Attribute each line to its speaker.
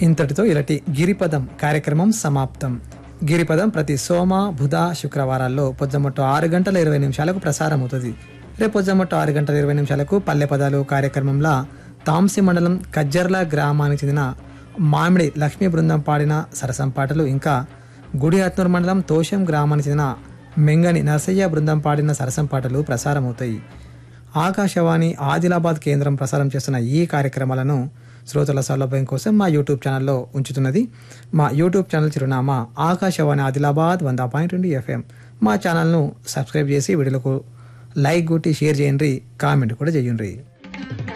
Speaker 1: ఇంతటితో ఇలాంటి గిరిపదం కార్యక్రమం సమాప్తం గిరిపదం ప్రతి సోమ బుధ శుక్రవారాల్లో పొద్దుమొట్టు ఆరు గంటల ఇరవై నిమిషాలకు ప్రసారం అవుతుంది రేపు పొద్దుమొట్టు ఆరు గంటల ఇరవై నిమిషాలకు పల్లె పదాలు కార్యక్రమంలో తాంసి మండలం కజ్జర్ల గ్రామానికి చెందిన మామిడి లక్ష్మీ బృందం పాడిన సరసం పాటలు ఇంకా గుడి ఆత్నూరు మండలం తోషం గ్రామానికి చెందిన మెంగని నరసయ్య బృందం పాడిన సరసం పాటలు ప్రసారం అవుతాయి ఆకాశవాణి ఆదిలాబాద్ కేంద్రం ప్రసారం చేస్తున్న ఈ కార్యక్రమాలను శ్రోతల సౌలభ్యం కోసం మా యూట్యూబ్ ఛానల్లో ఉంచుతున్నది మా యూట్యూబ్ ఛానల్ చిరునామా ఆకాశవాణి ఆదిలాబాద్ వంద పాయింట్ రెండు ఎఫ్ఎం మా ఛానల్ను సబ్స్క్రైబ్ చేసి వీడియోలకు లైక్ కొట్టి షేర్ చేయండి కామెంట్ కూడా చేయండి